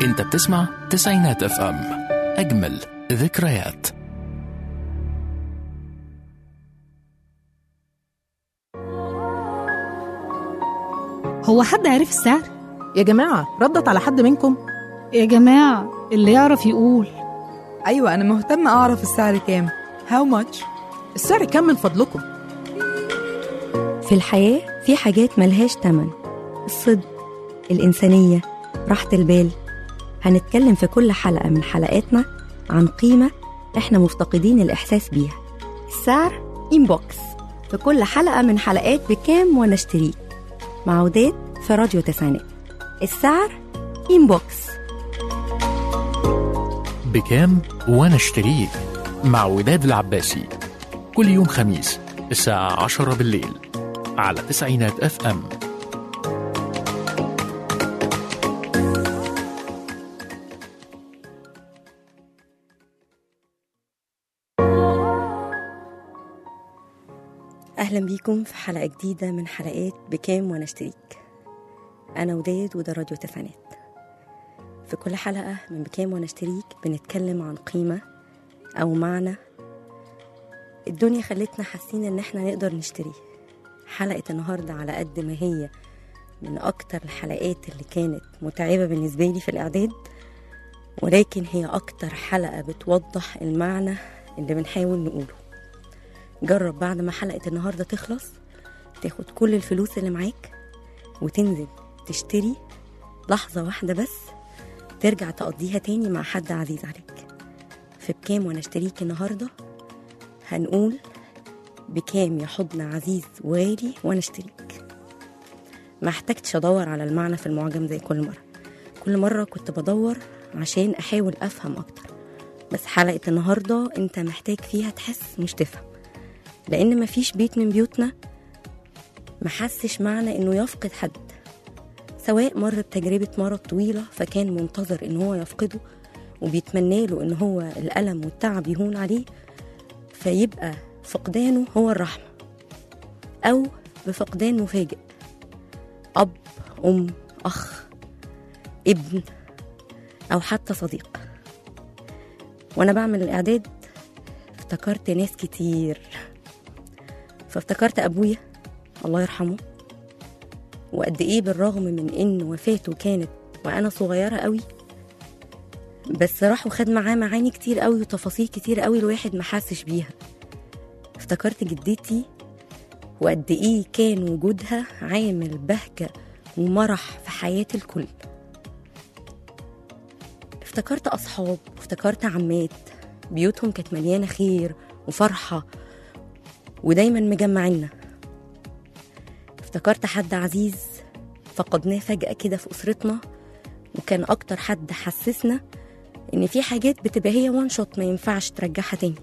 انت بتسمع تسعينات اف ام اجمل ذكريات هو حد عرف السعر؟ يا جماعة ردت على حد منكم؟ يا جماعة اللي يعرف يقول أيوة أنا مهتمة أعرف السعر كام How much؟ السعر كام من فضلكم؟ في الحياة في حاجات ملهاش تمن الصدق الإنسانية راحة البال هنتكلم في كل حلقة من حلقاتنا عن قيمة إحنا مفتقدين الإحساس بيها السعر إنبوكس في كل حلقة من حلقات بكام وأنا اشتريك مع وداد في راديو تسعينات السعر إنبوكس بكام وانا اشتريك مع وداد العباسي كل يوم خميس الساعة عشرة بالليل على تسعينات اف ام أهلا بيكم في حلقة جديدة من حلقات بكام وأنا اشتريك أنا وداد وده راديو تسعينات في كل حلقة من بكام وأنا اشتريك بنتكلم عن قيمة أو معنى الدنيا خلتنا حاسين إن احنا نقدر نشتريه حلقة النهاردة على قد ما هي من أكتر الحلقات اللي كانت متعبة بالنسبة لي في الإعداد ولكن هي أكتر حلقة بتوضح المعنى اللي بنحاول نقوله جرب بعد ما حلقة النهاردة تخلص تاخد كل الفلوس اللي معاك وتنزل تشتري لحظة واحدة بس ترجع تقضيها تاني مع حد عزيز عليك في بكام وانا اشتريك النهاردة هنقول بكام يا حضن عزيز وغالي وانا اشتريك ما احتجتش ادور على المعنى في المعجم زي كل مرة كل مرة كنت بدور عشان احاول افهم اكتر بس حلقة النهاردة انت محتاج فيها تحس مش تفهم لان مفيش بيت من بيوتنا محسش معنى انه يفقد حد سواء مر بتجربة مرض طويلة فكان منتظر ان هو يفقده وبيتمنى له ان هو الألم والتعب يهون عليه فيبقى فقدانه هو الرحمة أو بفقدان مفاجئ أب أم أخ ابن أو حتى صديق وأنا بعمل الإعداد افتكرت ناس كتير فافتكرت أبويا الله يرحمه وقد ايه بالرغم من ان وفاته كانت وانا صغيره قوي بس راح وخد معاه معاني كتير قوي وتفاصيل كتير قوي الواحد ما حسش بيها افتكرت جدتي وقد ايه كان وجودها عامل بهجه ومرح في حياه الكل افتكرت اصحاب وافتكرت عمات بيوتهم كانت مليانه خير وفرحه ودايما مجمعينا افتكرت حد عزيز فقدناه فجأة كده في أسرتنا وكان أكتر حد حسسنا إن في حاجات بتبقى هي وان شوت ما ينفعش ترجعها تاني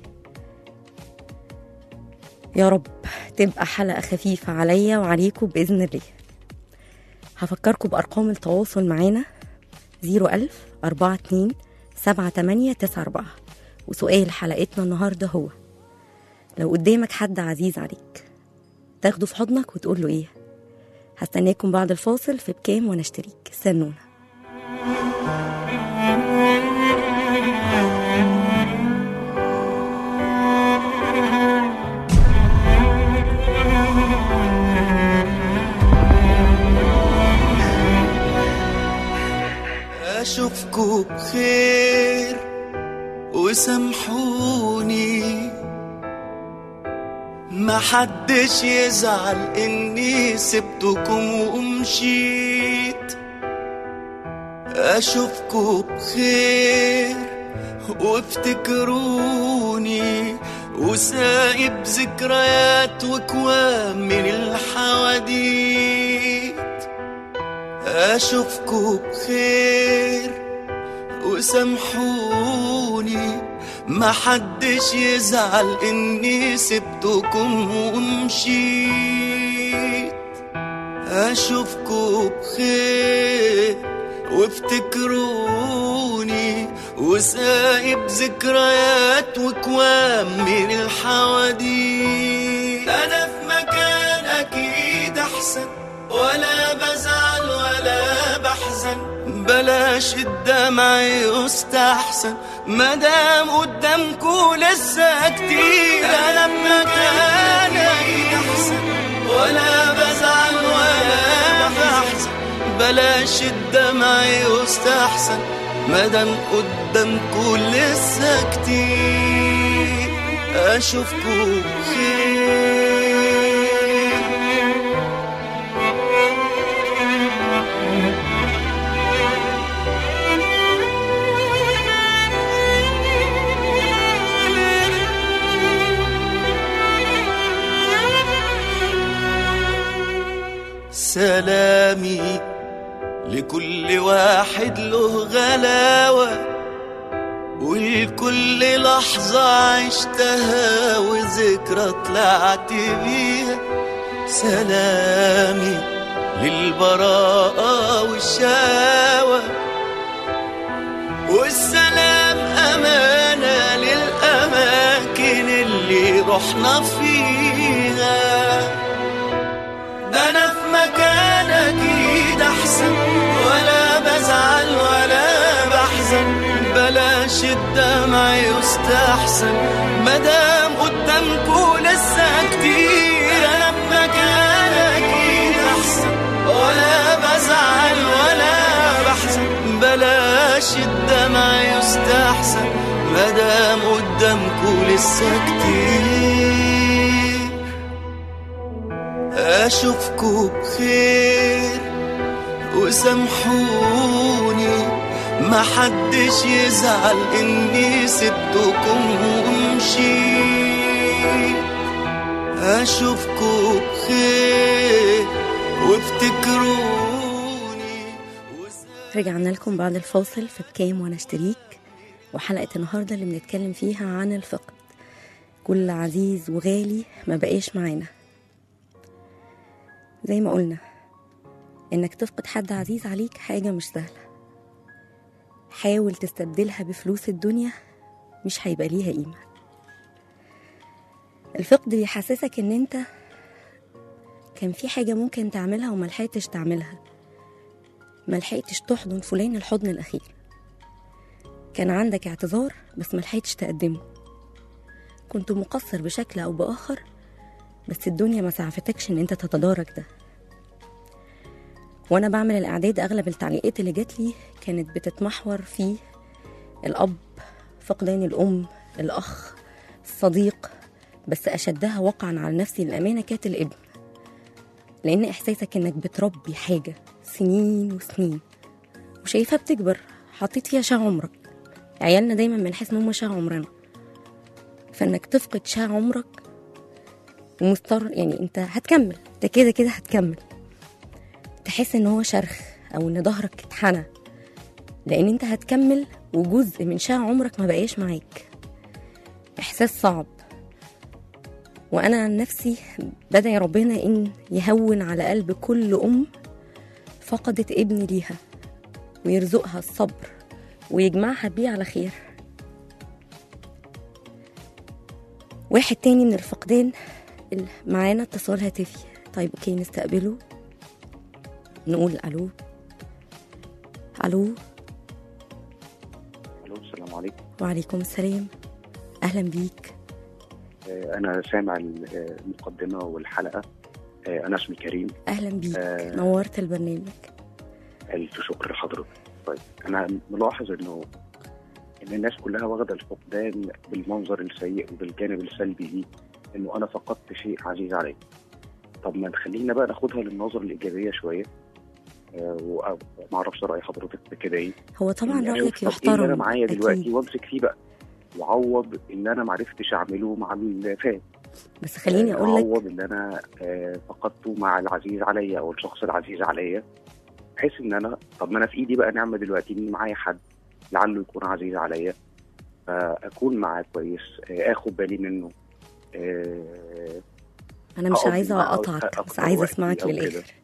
يا رب تبقى حلقة خفيفة عليا وعليكم بإذن الله هفكركم بأرقام التواصل معانا 01000 42 7894 وسؤال حلقتنا النهاردة هو لو قدامك حد عزيز عليك تاخده في حضنك وتقول له ايه هستناكم بعد الفاصل في بكام وانا اشتريك استنونا أشوفكوا بخير وسامحوني ما حدش يزعل اني سبتكم ومشيت اشوفكوا بخير وافتكروني وسايب ذكريات وكوام من الحواديت اشوفكوا بخير وسامحوني ما حدش يزعل اني سبتكم ومشيت اشوفكوا بخير وافتكروني وسايب ذكريات وكوام من الحواديت انا في مكان اكيد احسن ولا بزعل ولا بحزن بلاش الدمع يستحسن مدام قدامكوا لسه كتير انا بمكانك احسن ولا بزعل ولا بحزن بلاش الدمع يستحسن مادام قدامكوا لسه كتير اشوفكوا خير سلامي لكل واحد له غلاوة ولكل لحظة عشتها وذكرى طلعت بيها سلامي للبراءة والشاوة والسلام أمانة للأماكن اللي رحنا فيها ده انا في مكان اكيد احسن ولا بزعل ولا بحزن بلاش الدمع يستحسن مدام قدامكوا لسه كتير انا في مكان اكيد احسن ولا بزعل ولا بحزن بلاش الدمع يستحسن مدام قدامكوا لسه كتير أشوفكوا بخير وسامحوني ما حدش يزعل إني سبتكم ومشيت أشوفكوا بخير وافتكروني رجعنا لكم بعد الفاصل في بكام وانا اشتريك وحلقة النهاردة اللي بنتكلم فيها عن الفقد كل عزيز وغالي ما بقاش معانا زي ما قلنا انك تفقد حد عزيز عليك حاجة مش سهلة حاول تستبدلها بفلوس الدنيا مش هيبقى ليها قيمة الفقد بيحسسك ان انت كان في حاجة ممكن تعملها وملحقتش تعملها ملحقتش تحضن فلان الحضن الأخير كان عندك اعتذار بس ملحقتش تقدمه كنت مقصر بشكل أو بآخر بس الدنيا ما سعفتكش ان انت تتدارك ده وانا بعمل الاعداد اغلب التعليقات اللي جات لي كانت بتتمحور في الاب فقدان الام الاخ الصديق بس اشدها وقعا على نفسي الامانه كانت الابن لان احساسك انك بتربي حاجه سنين وسنين وشايفها بتكبر حطيت فيها شاه عمرك عيالنا دايما بنحس ان هم شاه عمرنا فانك تفقد شاه عمرك ومضطر يعني انت هتكمل انت كده كده هتكمل تحس ان هو شرخ او ان ظهرك اتحنى لان انت هتكمل وجزء من شاه عمرك ما بقاش معاك احساس صعب وانا عن نفسي بدعي ربنا ان يهون على قلب كل ام فقدت ابن ليها ويرزقها الصبر ويجمعها بيه على خير واحد تاني من الفقدان ال- معانا اتصال هاتفي طيب اوكي نستقبله نقول الو الو الو السلام عليكم وعليكم السلام اهلا بيك آه، انا سامع المقدمه والحلقه آه، انا اسمي كريم اهلا بيك آه. نورت البرنامج الف شكر لحضرتك طيب انا ملاحظ انه ان الناس كلها واخده الفقدان بالمنظر السيء وبالجانب السلبي ليه انه انا فقدت شيء عزيز عليا طب ما نخلينا بقى ناخدها للنظر الايجابيه شويه آه، وما اعرفش راي حضرتك بكده ايه هو طبعا إني رايك أشوف طب ايه اللي انا يحترم معايا دلوقتي أكيد. وامسك فيه بقى وعوض اللي انا ما عرفتش اعمله مع اللي فات بس خليني اقول لك اعوض اللي انا آه، فقدته مع العزيز عليا او الشخص العزيز عليا بحيث ان انا طب ما انا في ايدي بقى نعمه دلوقتي ان معايا حد لعله يكون عزيز عليا فاكون معاه كويس آه، اخد بالي منه آه، انا مش أقضي عايزه معاه اقطعك أكتر بس عايزه وقت اسمعك أو كده. للاخر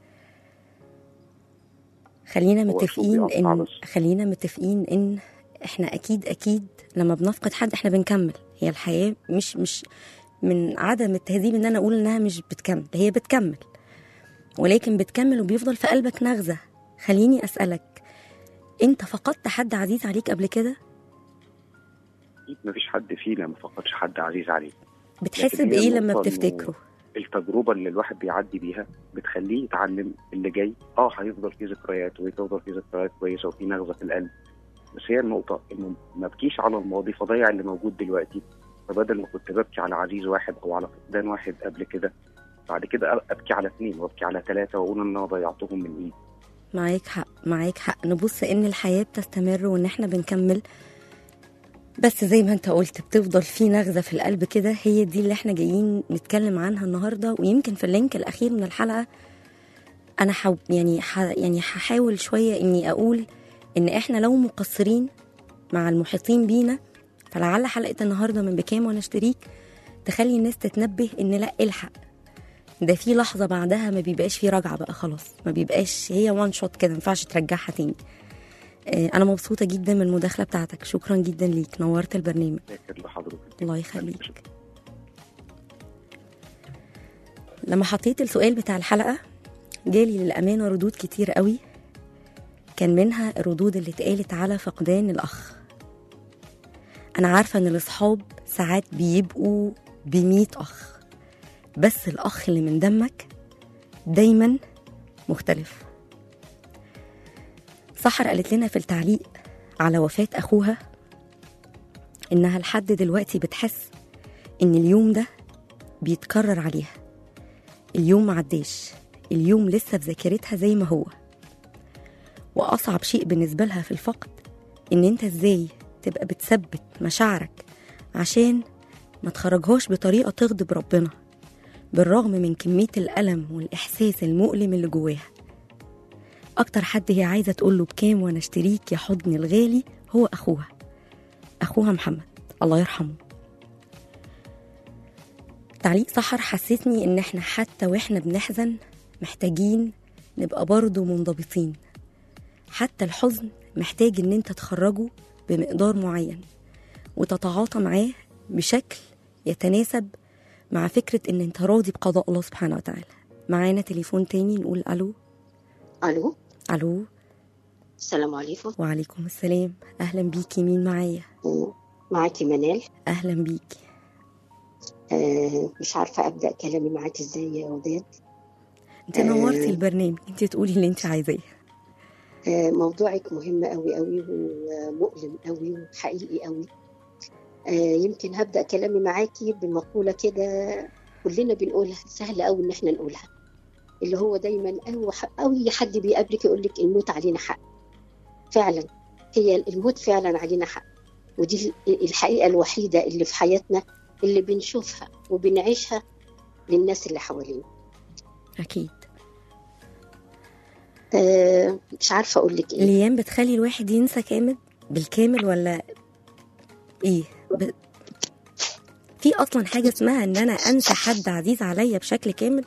خلينا هو متفقين أسلوبي أقطع ان بس. خلينا متفقين ان احنا اكيد اكيد لما بنفقد حد احنا بنكمل هي الحياه مش مش من عدم التهذيب ان انا اقول انها مش بتكمل هي بتكمل ولكن بتكمل وبيفضل في قلبك نغزه خليني اسالك انت فقدت حد عزيز عليك قبل كده اكيد مفيش حد فينا ما فقدش حد عزيز عليه بتحس لكن هي بايه لما النقطة إنه بتفتكره التجربه اللي الواحد بيعدي بيها بتخليه يتعلم اللي جاي اه هيفضل فيه ذكريات ويفضل فيه ذكريات كويسه وفي نغزه في القلب بس هي النقطه انه ما ابكيش على الماضي فضيع اللي موجود دلوقتي فبدل ما كنت ببكي على عزيز واحد او على فقدان واحد قبل كده بعد كده ابكي على اثنين وابكي على ثلاثه واقول ان انا ضيعتهم من ايدي معاك حق معاك حق نبص ان الحياة بتستمر وان احنا بنكمل بس زي ما انت قلت بتفضل في نغزة في القلب كده هي دي اللي احنا جايين نتكلم عنها النهاردة ويمكن في اللينك الأخير من الحلقة أنا حو يعني ح يعني هحاول شوية إني أقول إن احنا لو مقصرين مع المحيطين بينا فلعل حلقة النهاردة من بكام وأنا اشتريك تخلي الناس تتنبه إن لأ الحق ده في لحظة بعدها ما بيبقاش في رجعة بقى خلاص ما بيبقاش هي وان شوت كده ما ينفعش ترجعها تاني آه، أنا مبسوطة جدا من المداخلة بتاعتك شكرا جدا ليك نورت البرنامج فاكر لحضرتك الله يخليك لما حطيت السؤال بتاع الحلقة جالي للأمانة ردود كتير قوي كان منها الردود اللي اتقالت على فقدان الأخ أنا عارفة إن الأصحاب ساعات بيبقوا بمية أخ بس الأخ اللي من دمك دايما مختلف سحر قالت لنا في التعليق على وفاة أخوها إنها لحد دلوقتي بتحس إن اليوم ده بيتكرر عليها اليوم معداش اليوم لسه في ذاكرتها زي ما هو وأصعب شيء بالنسبة لها في الفقد إن أنت إزاي تبقى بتثبت مشاعرك عشان ما تخرجهاش بطريقة تغضب ربنا بالرغم من كمية الألم والإحساس المؤلم اللي جواها أكتر حد هي عايزة تقوله بكام وأنا اشتريك يا حضني الغالي هو أخوها أخوها محمد الله يرحمه تعليق سحر حسسني إن إحنا حتى وإحنا بنحزن محتاجين نبقى برضه منضبطين حتى الحزن محتاج إن أنت تخرجه بمقدار معين وتتعاطى معاه بشكل يتناسب مع فكرة إن أنت راضي بقضاء الله سبحانه وتعالى معانا تليفون تاني نقول ألو الو ألو السلام عليكم وعليكم السلام أهلا بيكي مين معايا معاكي منال أهلا بيكي آه مش عارفه ابدا كلامي معاكي ازاي يا وداد أنت نورتي البرنامج أنت تقولي اللي أنت عايزاه آه موضوعك مهم قوي قوي ومؤلم قوي وحقيقي قوي آه يمكن هبدا كلامي معاكي بمقوله كده كلنا بنقولها سهل قوي ان احنا نقولها اللي هو دايما أو اي حد بيقابلك يقول لك الموت علينا حق فعلا هي الموت فعلا علينا حق ودي الحقيقه الوحيده اللي في حياتنا اللي بنشوفها وبنعيشها للناس اللي حوالينا أكيد آه مش عارفه اقول لك ايه الأيام بتخلي الواحد ينسى كامل بالكامل ولا إيه ب... في أصلا حاجة اسمها إن أنا أنسى حد عزيز عليا بشكل كامل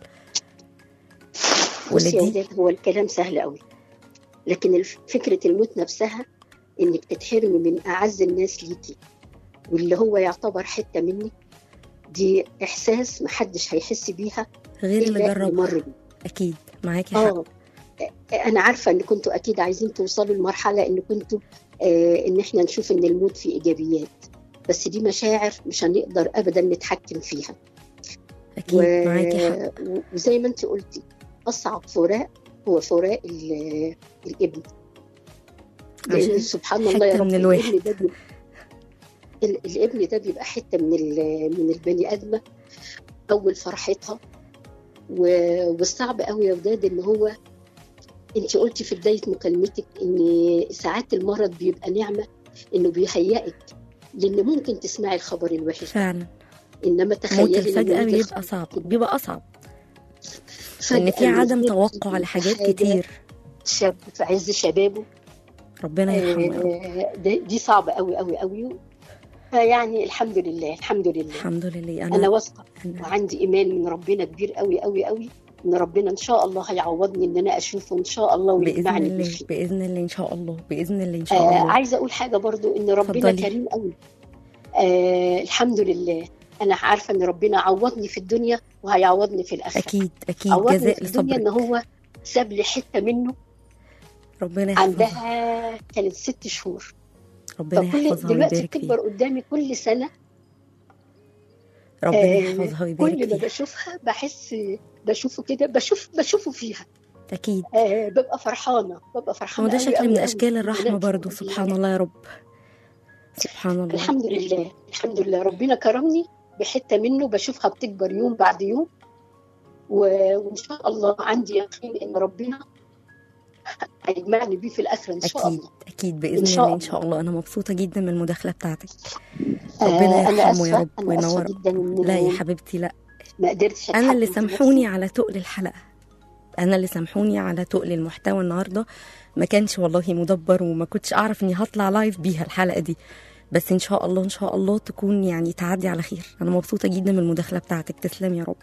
ولا بصي يا دي وداد هو الكلام سهل قوي لكن الف- فكره الموت نفسها انك تتحرمي من اعز الناس ليكي واللي هو يعتبر حته منك دي احساس محدش هيحس بيها غير اللي الا اللي جربها مر بيه أكيد معاكي حق اه انا عارفه ان كنتوا اكيد عايزين توصلوا لمرحله ان كنتوا آه ان احنا نشوف ان الموت فيه ايجابيات بس دي مشاعر مش هنقدر ابدا نتحكم فيها أكيد معاكي حق و... وزي ما انت قلتي اصعب فراق هو فراق ال- الابن لان عشان سبحان الله يا حتة رب من الواحد. الابن ده بيبقى ال- الابن ده بيبقى حته من ال- من البني ادمه اول فرحتها و- والصعب قوي يا وداد ان هو انت قلتي في بدايه مكالمتك ان ساعات المرض بيبقى نعمه انه بيهيئك لان ممكن تسمعي الخبر الوحش فعلا انما موت تخيلي إن الفجأة يجي بيبقى الخبر صعب بيبقى أصعب فجأة لأن في عدم بالذات توقع لحاجات حاجة كتير شاب في عز شبابه ربنا يرحمه يا رب. آه، دي دي صعبة قوي قوي قوي فيعني الحمد لله الحمد لله الحمد لله أنا أنا واثقة أنا وعندي إيمان من ربنا كبير قوي قوي قوي إن ربنا إن شاء الله هيعوضني إن أنا أشوفه إن شاء الله بإذن ويجمعني الله بيه بإذن الله إن شاء الله بإذن الله إن شاء آه الله عايزة أقول حاجة برضو إن ربنا اتفضلي. كريم قوي آه الحمد لله أنا عارفة إن ربنا عوضني في الدنيا وهيعوضني في الآخرة أكيد أكيد عوضني جزاء في الدنيا إن لصبرك هو ساب لي حتة منه ربنا يحفظها عندها كانت ست شهور ربنا فكل يحفظها دلوقتي ويبارك بتكبر فيها قدامي كل سنه ربنا آه، يحفظها ويبارك كل ما فيها بشوفها بحس بشوفه كده بشوف بشوفه فيها اكيد آه ببقى فرحانه ببقى هو فرحانه ده أوي شكل أوي من أوي. اشكال الرحمه ونعم برضو بالله. سبحان الله يا رب سبحان الله الحمد لله الحمد لله ربنا كرمني بحته منه بشوفها بتكبر يوم بعد يوم و- وان شاء الله عندي يقين ان ربنا هيجمعني بيه في الاخره ان شاء اكيد الله اكيد إن باذن شاء الله ان شاء الله. الله انا مبسوطه جدا من المداخله بتاعتك آه، ربنا انا يرحمه يا اسفه رب انا اسفه وينور جدا ان لا يا حبيبتي لا ما قدرتش انا اللي أتحكم في سامحوني نفسي. على تقل الحلقه انا اللي سامحوني على تقل المحتوى النهارده ما كانش والله مدبر وما كنتش اعرف اني هطلع لايف بيها الحلقه دي بس ان شاء الله ان شاء الله تكون يعني تعدي على خير انا مبسوطه جدا من المداخله بتاعتك تسلم يا رب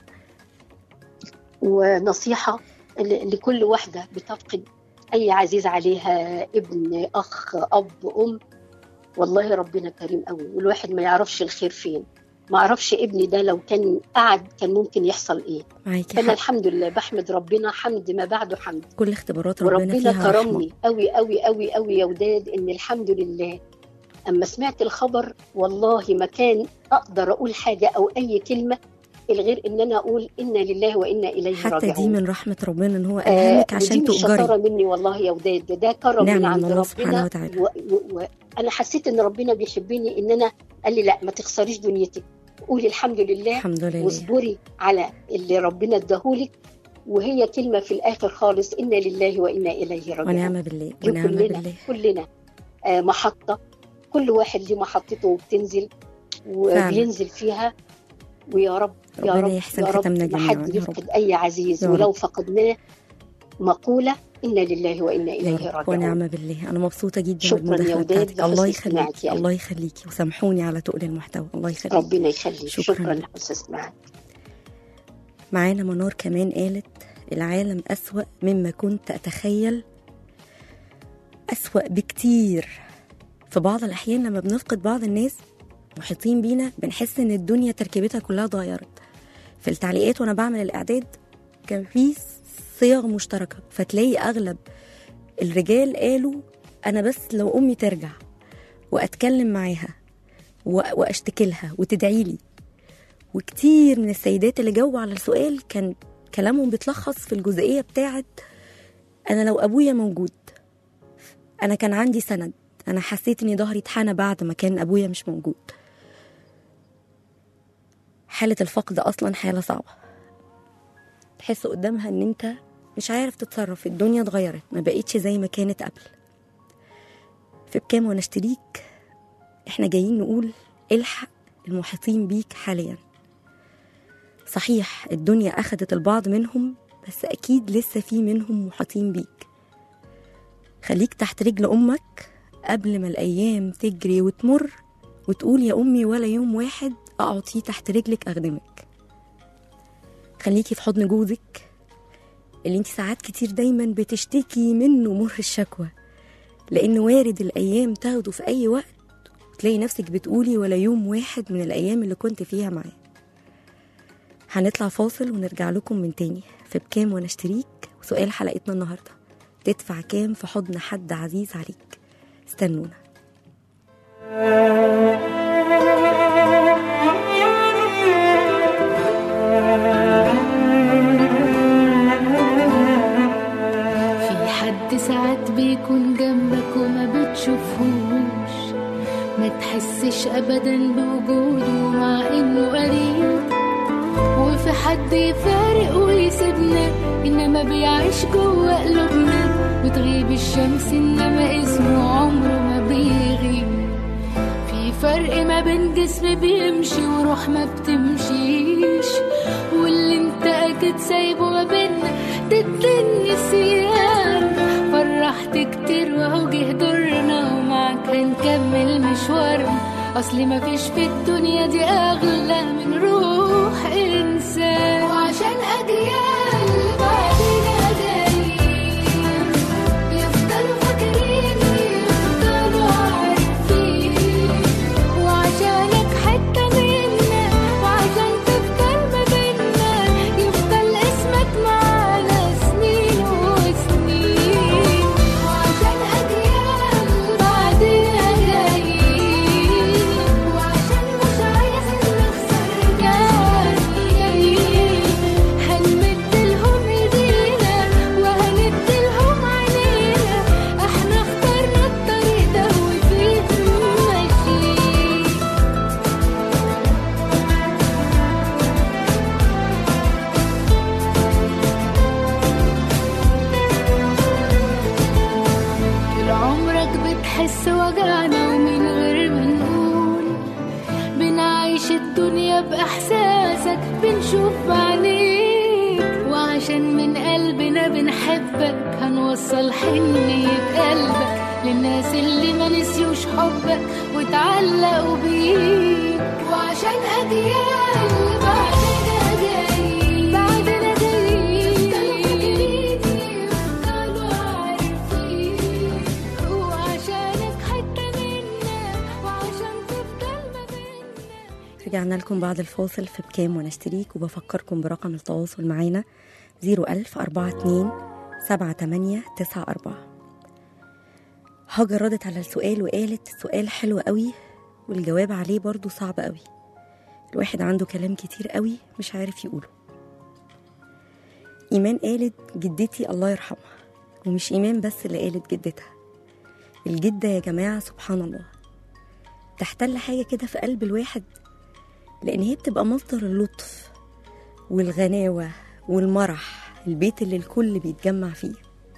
ونصيحة ل- لكل واحدة بتفقد أي عزيز عليها ابن أخ أب أم والله ربنا كريم قوي والواحد ما يعرفش الخير فين ما اعرفش ابني ده لو كان قعد كان ممكن يحصل ايه معاكي فانا حق الحمد لله بحمد ربنا حمد ما بعده حمد كل اختبارات ربنا وربنا فيها رحمه كرمني قوي قوي قوي قوي يا وداد ان الحمد لله اما سمعت الخبر والله ما كان اقدر اقول حاجه او اي كلمه الغير ان انا اقول انا لله وانا اليه حتى راجعون دي من رحمه ربنا ان هو آه، الهمك ودي عشان مش شطاره تؤجري مني والله يا وداد ده, ده كرم نعم من من عند الله سبحانه ربنا وتعالى. وانا و... أنا حسيت ان ربنا بيحبني ان انا قال لي لا ما تخسريش دنيتك قولي الحمد لله الحمد لله واصبري على اللي ربنا اداهولك وهي كلمه في الاخر خالص انا لله وانا اليه راجعون ونعم بالله دي ونعم كلنا بالله كلنا آه محطه كل واحد ليه محطته وبتنزل وبينزل فيها ويا رب يا ربنا رب يحسن يا رب ختمنا ما جميعا حد يا رب يفقد اي عزيز يا ولو رب. فقدناه مقوله انا لله وانا يا اليه رب راجعون ونعم بالله انا مبسوطه جدا شكراً يا بالمداخله وداد بتاعتك لحسن الله استماعك يخليكي يا الله يخليكي وسامحوني على تقل المحتوى الله يخليكي ربنا يخليك شكراً. شكرا لحسن استماعك معانا منار كمان قالت العالم أسوأ مما كنت أتخيل أسوأ بكتير في بعض الأحيان لما بنفقد بعض الناس محيطين بينا بنحس إن الدنيا تركيبتها كلها اتغيرت في التعليقات وأنا بعمل الإعداد كان في صيغ مشتركة فتلاقي أغلب الرجال قالوا أنا بس لو أمي ترجع وأتكلم معاها و- وأشتكي لها وتدعي لي وكتير من السيدات اللي جاوبوا على السؤال كان كلامهم بيتلخص في الجزئية بتاعت أنا لو أبويا موجود أنا كان عندي سند أنا حسيت إني ظهري اتحنى بعد ما كان أبويا مش موجود حالة الفقد أصلا حالة صعبة تحس قدامها إن أنت مش عارف تتصرف الدنيا اتغيرت ما بقيتش زي ما كانت قبل في بكام وأنا اشتريك إحنا جايين نقول الحق المحيطين بيك حالياً صحيح الدنيا أخدت البعض منهم بس أكيد لسه في منهم محاطين بيك خليك تحت رجل أمك قبل ما الأيام تجري وتمر وتقول يا أمي ولا يوم واحد أقعد فيه تحت رجلك أخدمك خليكي في حضن جوزك اللي انت ساعات كتير دايما بتشتكي منه مر الشكوى لأن وارد الأيام تاخده في أي وقت وتلاقي نفسك بتقولي ولا يوم واحد من الأيام اللي كنت فيها معاه هنطلع فاصل ونرجع لكم من تاني في بكام وانا اشتريك وسؤال حلقتنا النهارده تدفع كام في حضن حد عزيز عليك استنونا في حد ساعات بيكون جنبك وما بتشوفهوش ما تحسش ابدا بوجوده مع انه قريب وفي حد يفارق ويسيبنا انما بيعيش جوه قلوبنا بتغيب الشمس انما اسمه عمره ما بيغيب في فرق ما بين جسم بيمشي وروح ما بتمشيش واللي انت اكيد سايبه ما بينا ضد النسيان فرحت كتير وهو جه دورنا ومعاك هنكمل مشوارنا اصل ما فيش في الدنيا دي اغلى من روح انسان وعشان اجيال بعدنا جايين يفضلوا فاكرين يفضلوا عارفين وعشانك حتة منا وعشان تفضل ما بينا يفضل اسمك معانا سنين وسنين بنحس وجعنا ومن غير ما نقول بنعيش الدنيا بإحساسك بنشوف بعينيك وعشان من قلبنا بنحبك هنوصل حنية قلبك للناس اللي ما نسيوش حبك وتعلقوا بيك وعشان أجيال بعدنا جايين بعدنا جايين يفضلوا عارفين وعشانك حتة منا وعشان تفضل ما بينا رجعنا لكم بعد الفاصل في بكام ونشتريك وبفكركم برقم التواصل معانا 01000 42 78 94 هاجر ردت على السؤال وقالت السؤال حلو قوي والجواب عليه برضو صعب قوي الواحد عنده كلام كتير قوي مش عارف يقوله إيمان قالت جدتي الله يرحمها ومش إيمان بس اللي قالت جدتها الجدة يا جماعة سبحان الله تحتل حاجة كده في قلب الواحد لأن هي بتبقى مصدر اللطف والغناوة والمرح البيت اللي الكل بيتجمع فيه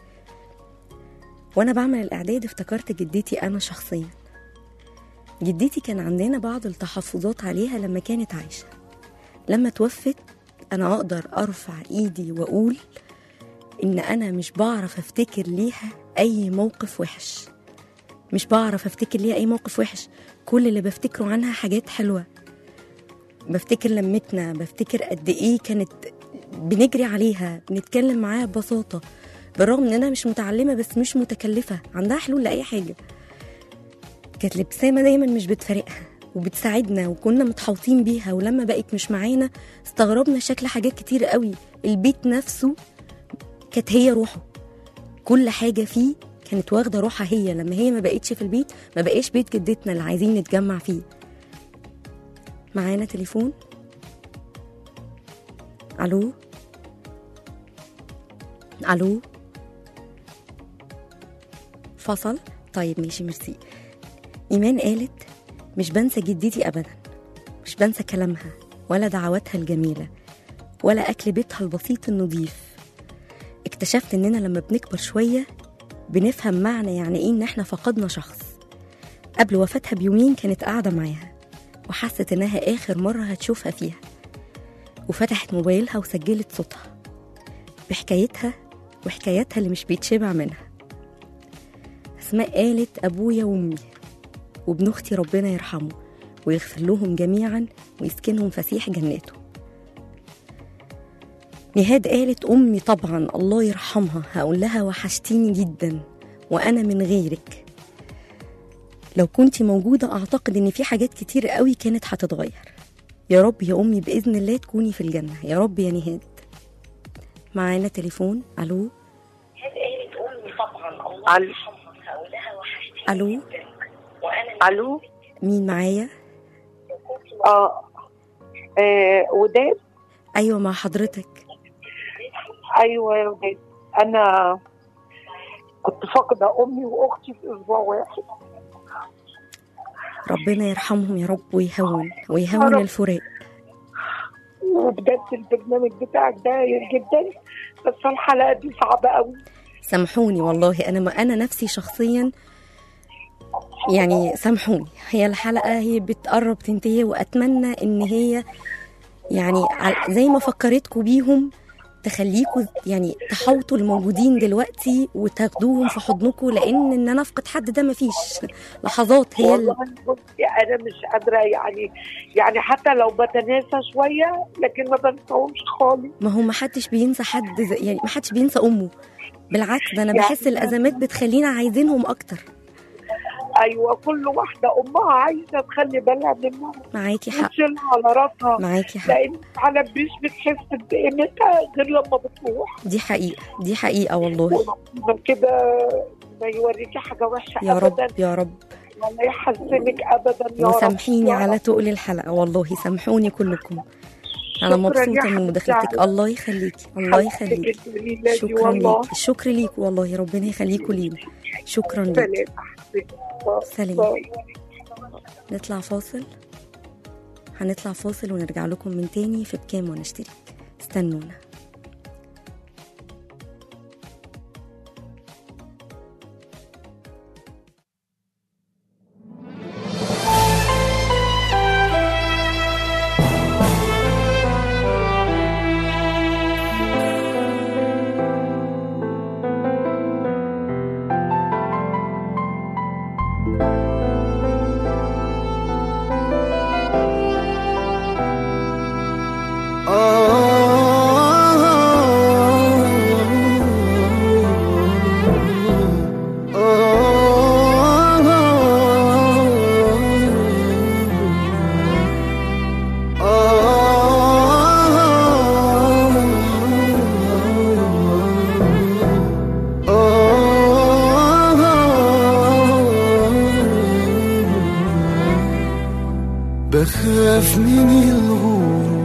وأنا بعمل الإعداد افتكرت جدتي أنا شخصيا جدتي كان عندنا بعض التحفظات عليها لما كانت عايشة لما توفت أنا أقدر أرفع إيدي وأقول إن أنا مش بعرف أفتكر ليها أي موقف وحش مش بعرف أفتكر ليها أي موقف وحش كل اللي بفتكره عنها حاجات حلوة بفتكر لمتنا بفتكر قد ايه كانت بنجري عليها بنتكلم معاها ببساطه بالرغم ان انا مش متعلمه بس مش متكلفه عندها حلول لاي حاجه كانت الابتسامه دايما مش بتفارقها وبتساعدنا وكنا متحوطين بيها ولما بقت مش معانا استغربنا شكل حاجات كتير قوي البيت نفسه كانت هي روحه كل حاجه فيه كانت واخده روحها هي لما هي ما بقتش في البيت ما بقاش بيت جدتنا اللي عايزين نتجمع فيه معانا تليفون الو الو فصل طيب ماشي ميرسي ايمان قالت مش بنسى جدتي ابدا مش بنسى كلامها ولا دعواتها الجميله ولا اكل بيتها البسيط النظيف اكتشفت اننا لما بنكبر شويه بنفهم معنى يعني ايه ان احنا فقدنا شخص قبل وفاتها بيومين كانت قاعده معاها وحست إنها آخر مرة هتشوفها فيها وفتحت موبايلها وسجلت صوتها بحكايتها وحكاياتها اللي مش بيتشبع منها أسماء قالت أبويا وأمي وابن أختي ربنا يرحمه ويغفر لهم جميعا ويسكنهم فسيح جناته نهاد قالت أمي طبعا الله يرحمها هقول لها وحشتيني جدا وأنا من غيرك لو كنت موجودة أعتقد إن في حاجات كتير قوي كانت هتتغير يا رب يا أمي بإذن الله تكوني في الجنة يا رب يا نهاد معانا تليفون ألو الو ألو الو مين معايا اه آه، وداد أيوة مع حضرتك ايوه يا وداد انا كنت فاقده امي واختي في اسبوع واحد ربنا يرحمهم يا رب ويهون ويهون رب. الفراق وبجد البرنامج بتاعك ده جدا بس الحلقه دي صعبه قوي سامحوني والله أنا ما أنا نفسي شخصيا يعني سامحوني هي الحلقة هي بتقرب تنتهي وأتمنى إن هي يعني ع- زي ما فكرتكم بيهم تخليكوا يعني تحوطوا الموجودين دلوقتي وتاخدوهم في حضنكم لأن إن أنا أفقد حد ده مفيش لحظات هي ال... والله بصي انا مش قادره يعني يعني حتى لو بتناسى شويه لكن ما بنساهمش خالص ما هو ما حدش بينسى حد زي- يعني ما حدش بينسى أمه بالعكس ده أنا يعني- بحس الأزمات بتخلينا عايزينهم أكتر ايوه كل واحده امها عايزه تخلي بالها منها معاكي حق وتشيلها على راسها معاكي حق لان على مش بتحس بقيمتها غير لما بتروح دي حقيقة دي حقيقة والله من كده ما يوريكي حاجه وحشه يا ابدا رب يا رب ولا يحزنك ابدا يا رب وسامحيني يا على رب. تقل الحلقة والله سامحوني كلكم أنا شكراً مبسوطة يا من حبيبتي مداخلتك على الله يخليكي الله حبيبتك يخليكي الجميلة دي شكرا والله ليك الشكر ليك والله ربنا يخليكوا لينا شكرا ليك سلام أحبتي. سلام باي. نطلع فاصل هنطلع فاصل ونرجع لكم من تاني في بكام ونشترك استنونا وبخاف من الغروب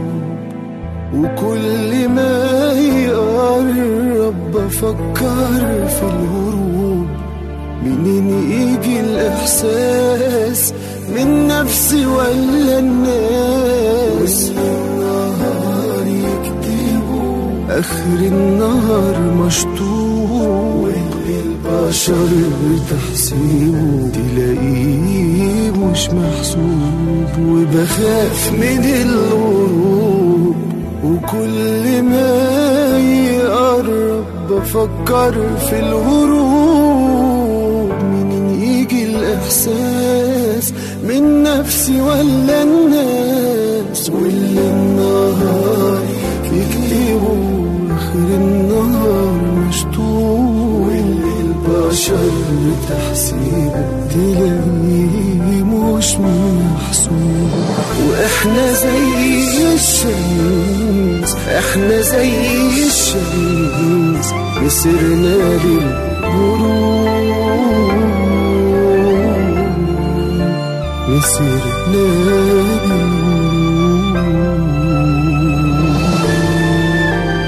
وكل ما يقرب بفكر في الهروب منين يجي الإحساس من نفسي ولا الناس والنهار يكتبوا آخر النهار مشطوب واللي البشر تحسيبه تلاقيه مش محسوب وبخاف من الغروب وكل ما يقرب بفكر في الهروب منين يجي الإحساس من نفسي ولا الناس واللي النهار يكتبوا آخر النهار مشطوب واللي البشر تحسيبه تلاقيه مش محسوب واحنا زي الشمس احنا زي الشمس مسرنا للغروب مسرنا للغروب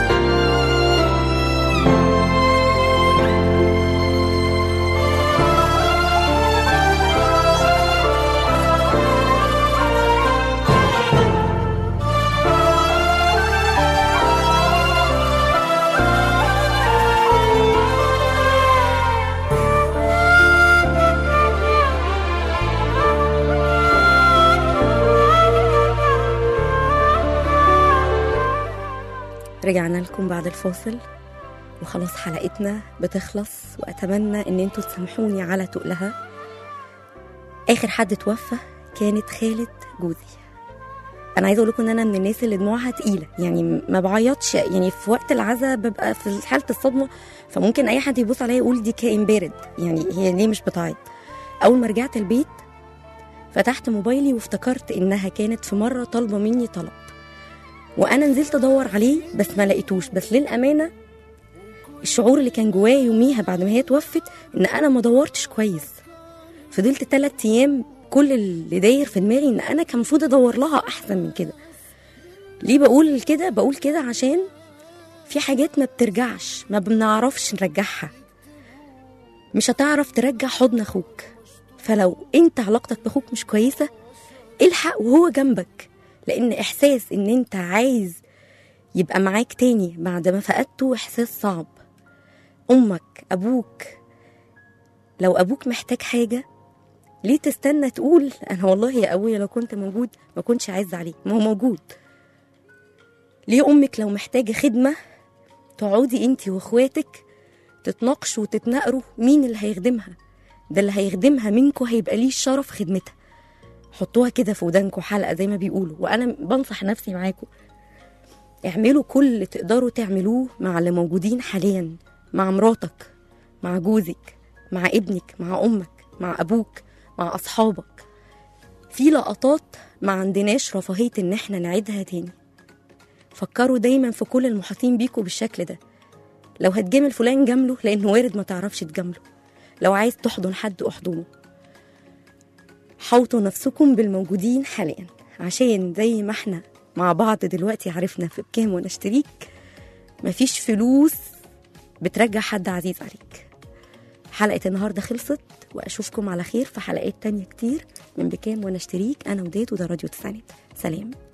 رجعنا لكم بعد الفاصل وخلاص حلقتنا بتخلص واتمنى ان انتوا تسامحوني على تقلها اخر حد توفى كانت خالة جوزي انا عايزه اقول لكم ان انا من الناس اللي دموعها تقيله يعني ما بعيطش يعني في وقت العزاء ببقى في حاله الصدمه فممكن اي حد يبص عليا يقول دي كائن بارد يعني هي ليه مش بتعيط اول ما رجعت البيت فتحت موبايلي وافتكرت انها كانت في مره طالبه مني طلب وانا نزلت ادور عليه بس ما لقيتوش بس للامانه الشعور اللي كان جوايا يوميها بعد ما هي توفت ان انا ما دورتش كويس فضلت ثلاث ايام كل اللي داير في دماغي ان انا كان المفروض ادور لها احسن من كده ليه بقول كده بقول كده عشان في حاجات ما بترجعش ما بنعرفش نرجعها مش هتعرف ترجع حضن اخوك فلو انت علاقتك باخوك مش كويسه الحق وهو جنبك لان احساس ان انت عايز يبقى معاك تاني بعد ما فقدته احساس صعب امك ابوك لو ابوك محتاج حاجه ليه تستنى تقول انا والله يا ابويا لو كنت موجود ما كنتش عايز عليه ما هو موجود ليه امك لو محتاجه خدمه تقعدي انت واخواتك تتناقشوا وتتناقروا مين اللي هيخدمها ده اللي هيخدمها منكم هيبقى ليه الشرف خدمتها حطوها كده في ودانكم حلقه زي ما بيقولوا وانا بنصح نفسي معاكم اعملوا كل اللي تقدروا تعملوه مع اللي موجودين حاليا مع مراتك مع جوزك مع ابنك مع امك مع ابوك مع اصحابك في لقطات ما عندناش رفاهيه ان احنا نعيدها تاني فكروا دايما في كل المحاطين بيكوا بالشكل ده لو هتجامل فلان جامله لانه وارد ما تعرفش تجامله لو عايز تحضن حد احضنه حوطوا نفسكم بالموجودين حاليا عشان زي ما احنا مع بعض دلوقتي عرفنا في بكام ونشتريك مفيش فلوس بترجع حد عزيز عليك حلقة النهاردة خلصت وأشوفكم على خير في حلقات تانية كتير من بكام ونشتريك أنا وديت وده راديو تسعينات سلام